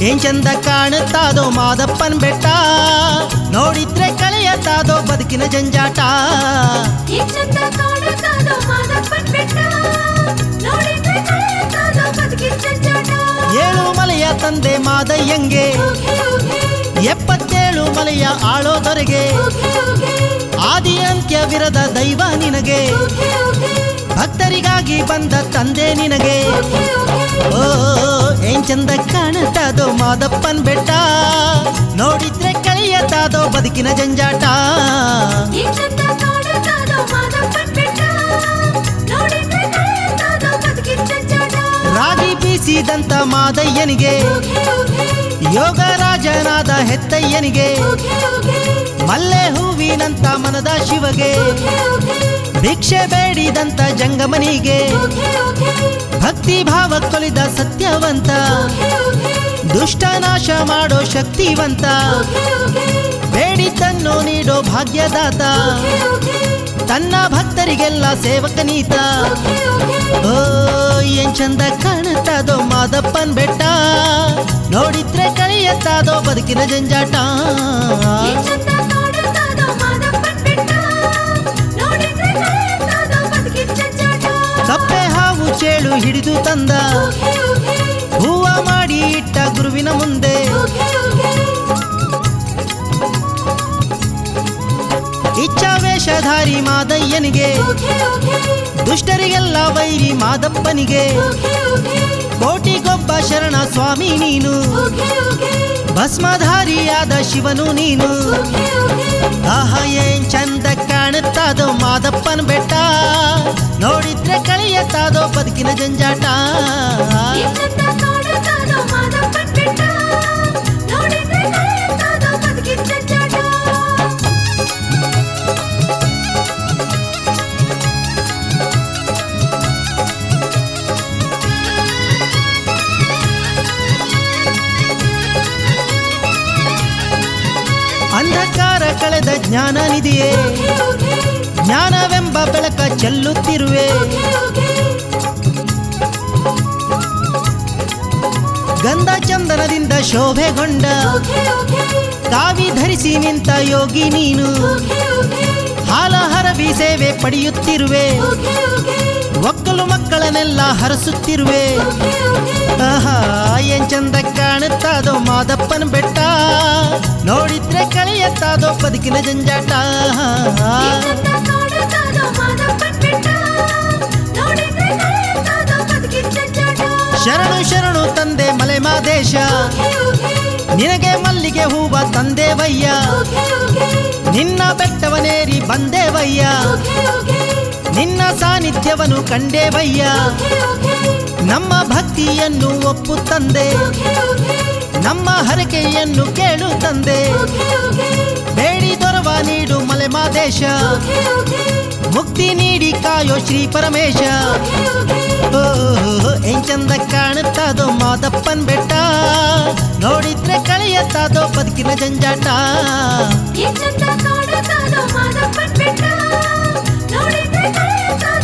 ಏನ್ ಚಂದ ಕಾಣುತ್ತಾದೋ ಮಾದಪ್ಪನ್ ಬೆಟ್ಟ ನೋಡಿದ್ರೆ ಕಳೆಯತ್ತಾದೋ ಬದುಕಿನ ಜಂಜಾಟ ಈ ಚಂದ ಕಾಣುತ್ತಾದೋ ಮಾದಪ್ಪನ್ ಬೆಟ್ಟ ನೋಡಿದ್ರೆ ಕಳೆಯುತ್ತಾದೋ ಬದುಕಿನ ಜಂಜಾಟ ಏಳು ಮಲೆಯ ತಂದೆ ಮಾದಯ್ಯಂಗೆ ಹೋಗೆ ಹೋಗೆ ಎಪ್ಪತ್ತೇಳು ಮಲೆಯ ಆಳೋ ದೊರೆಗೆ ಹೋಗೆ ಹೋಗೆ ಆದಿ ಅಂತ್ಯವಿರದ ದೈವ ನಿನಗೆ ಹೋಗೆ ಹೋಗೆ ಭಕ್ತರಿಗಾಗಿ ಬಂದ ತಂದೆ ನಿನಗೆ ಹೋಗೆ ಹೋಗೆ ಓ ಏನ್ ಚಂದ ಕಾಣುತ್ತಾದೋ ಮಾದಪ್ಪನ್ ಬೆಟ್ಟ ನೋಡಿದ್ರೆ ಕಳೆಯತ್ತಾದೋ ಬದುಕಿನ ಜಂಜಾಟ ಈ ಚಂದ ಕಾಣುತ್ತಾದೋ ಮಾದಪ್ಪನ್ ಬೆಟ್ಟ ನೋಡಿದ್ರೆ ಕಳೆಯುತ್ತಾದೋ ಬದುಕಿನ ಜಂಜಾಟ ರಾಗಿ ಬೀಸಿದಂತ ಮಾದಯ್ಯನಿಗೆ ಹೋಗೆ ಹೋಗೆ ಯೋಗ ರಾಜನಾದ ಹೆತ್ತಯ್ಯನಿಗೆ ಹೋಗೆ ಹೋಗೆ ಮಲ್ಲೆ ಹೂವಿನಂತ ಮನದ ಶಿವಗೆ ಹೋಗೆ ಹೋಗೆ ಭಿಕ್ಷೆ ಬೇಡಿದಂತ ಜಂಗಮನಿಗೆ ಹೋಗೆ ಹೋಗೆ ಭಕ್ತಿ ಭಾವ ಕೊಲಿದ ಸತ್ಯವಂತ ಹೋಗೆ ಹೋಗೆ ದುಷ್ಟ ನಾಶ ಮಾಡೋ ಶಕ್ತಿವಂತ ಹೋಗೆ ಹೋಗೆ ಬೇಡಿದ್ದನ್ನು ನೀಡೋ ಭಾಗ್ಯದಾತ ಹೋಗೆ ಹೋಗೆ ತನ್ನ ಭಕ್ತರಿಗೆಲ್ಲ ಸೇವಕನೀತ ಹೋಗೆ ಹೋಗೆ ಓ ಏನ್ ಚಂದ ಕಾಣುತ್ತಾದೋ ಮಾದಪ್ಪನ್ ಬೆಟ್ಟ ನೋಡಿದ್ರೆ ಕಳೆಯತ್ತಾದೋ ಬದುಕಿನ ಜಂಜಾಟ ಈ ಚಂದ ಕಾಣುತ್ತಾದೋ ಮಾದಪ್ಪನ್ ಬೆಟ್ಟ ನೋಡಿದ್ರೆ ಕಳೆಯುತ್ತಾದೋ ಬದುಕಿನ ಜಂಜಾಟ ಕಪ್ಪೆ ಹಾವು ಚೇಳು ಹಿಡಿದು ತಂದ ಹೋಗೆ ಹೋಗೆ ಹೂವ ಮಾಡಿ ಇಟ್ಟ ಗುರುವಿನ ಮುಂದೆ ಹೋಗೆ ಹೋಗೆ ಇಚ್ಛಾವೇಷಧಾರಿ ಮಾದಯ್ಯನಿಗೆ ಹೋಗೆ ಹೋಗೆ ದುಷ್ಟರಿಗೆಲ್ಲ ವೈರಿ ಮಾದಪ್ಪನಿಗೆ ಹೋಗೆ ಹೋಗೆ ಕೋಟಿಗೊಬ್ಬ ಶರಣ ಸ್ವಾಮಿ ನೀನು ಹೋಗೆ ಹೋಗೆ ಭಸ್ಮಧಾರಿಯಾದ ಶಿವನು ನೀನು ಹೋಗೆ ಹೋಗೆ ಆಹ ಏನ್ ಚಂದ ಕಾಣುತ್ತಾದೋ ಮಾದಪ್ಪನ ಬೆಟ್ಟ ನೋಡಿದ್ರೆ ಕಳೆಯತ್ತಾದೋ ಬದುಕಿನ ಜಂಜಾಟ ಈ ಚಂದ ಕಾಣುತ್ತಾದೋ ಮಾದಪ್ಪನ್ ಬೆಟ್ಟ ನೋಡಿದ್ರೆ ಕಳೆಯುತ್ತಾದೋ ಬದುಕಿನ ಜಂಜಾಟ ಅಂಧಕಾರ ಕಳೆದ ಜ್ಞಾನ ನಿಧಿಯೇ ಹೋಗೆ ಹೋಗೆ ಜ್ಞಾನವೆಂಬ ಬೆಳಕ ಚೆಲ್ಲುತ್ತಿರುವೆ ಹೋಗೆ ಹೋಗೆ ಗಂಧ ಚಂದನದಿಂದ ಶೋಭೆಗೊಂಡ ಹೋಗೆ ಹೋಗೆ ಕಾವಿ ಧರಿಸಿ ನಿಂತ ಯೋಗಿ ನೀನು ಹೋಗೆ ಹೋಗೆ ಹಾಲ ಹರವಿ ಸೇವೆ ಪಡೆಯುತ್ತಿರುವೆ ಹೋಗೆ ಹೋಗೆ ಒಕ್ಕಲು ಮಕ್ಕಳನ್ನೆಲ್ಲ ಹರಸುತ್ತಿರುವೆ ಹೋಗೆ ಹೋಗೆ ಆಹಾ ಏನ್ ಚಂದ ಕಾಣುತ್ತಾದೋ ಮಾದಪ್ಪನ ಬೆಟ್ಟ ನೋಡಿದ್ರೆ ಕಳೆಯತ್ತಾದೋ ಬದುಕಿನ ಜಂಜಾಟ ಈ ಚಂದ ಕಾಣುತ್ತಾದೋ ಮಾದಪ್ಪನ್ ಬೆಟ್ಟ ನೋಡಿದ್ರೆ ಕಳೆಯುತ್ತಾದೋ ಬದುಕಿನ ಜಂಜಾಟ ಶರಣು ಶರಣು ತಂದೆ ಮಲೆ ಮಾದೇಶ ಹೋಗೆ ಹೋಗೆ ನಿನಗೆ ಮಲ್ಲಿಗೆ ಹೂವ ತಂದೇವಯ್ಯ ಹೋಗೆ ಹೋಗೆ ನಿನ್ನ ಬೆಟ್ಟವನೇರಿ ಬಂದೇವಯ್ಯ ಹೋಗೆ ಹೋಗೆ ನಿನ್ನ ಸಾನ್ನಿಧ್ಯವನ್ನು ಕಂಡೇವಯ್ಯ ಹೋಗೆ ಹೋಗೆ ನಮ್ಮ ಭಕ್ತಿಯನ್ನು ಒಪ್ಪು ತಂದೆ ಹೋಗೆ ಹೋಗೆ ನಮ್ಮ ಹರಕೆಯನ್ನು ಕೇಳು ತಂದೆ ಹೋಗೆ ಹೋಗೆ ಬೇಡಿ ದೊರವ ನೀಡು ಮಲೆ ಮಾದೇಶ ಹೋಗೆ ಹೋಗೆ ಮುಕ್ತಿ ನೀಡಿ ಕಾಯೋ ಶ್ರೀ ಪರಮೇಶ ಹೋಗೆ ಹೋಗೆ ಓ ಏನ್ ಚಂದ ಕಾಣುತ್ತಾದೋ ಮಾದಪ್ಪನ್ ಬೆಟ್ಟ ನೋಡಿದ್ರೆ ಕಳೆಯತ್ತಾದೋ ಬದುಕಿನ ಜಂಜಾಟ ಈ ಚಂದ ಕಾಣುತ್ತಾದೋ ಮಾದಪ್ಪನ್ ಬೆಟ್ಟ ನೋಡಿದ್ರೆ ಕಳೆಯುತ್ತಾದೋ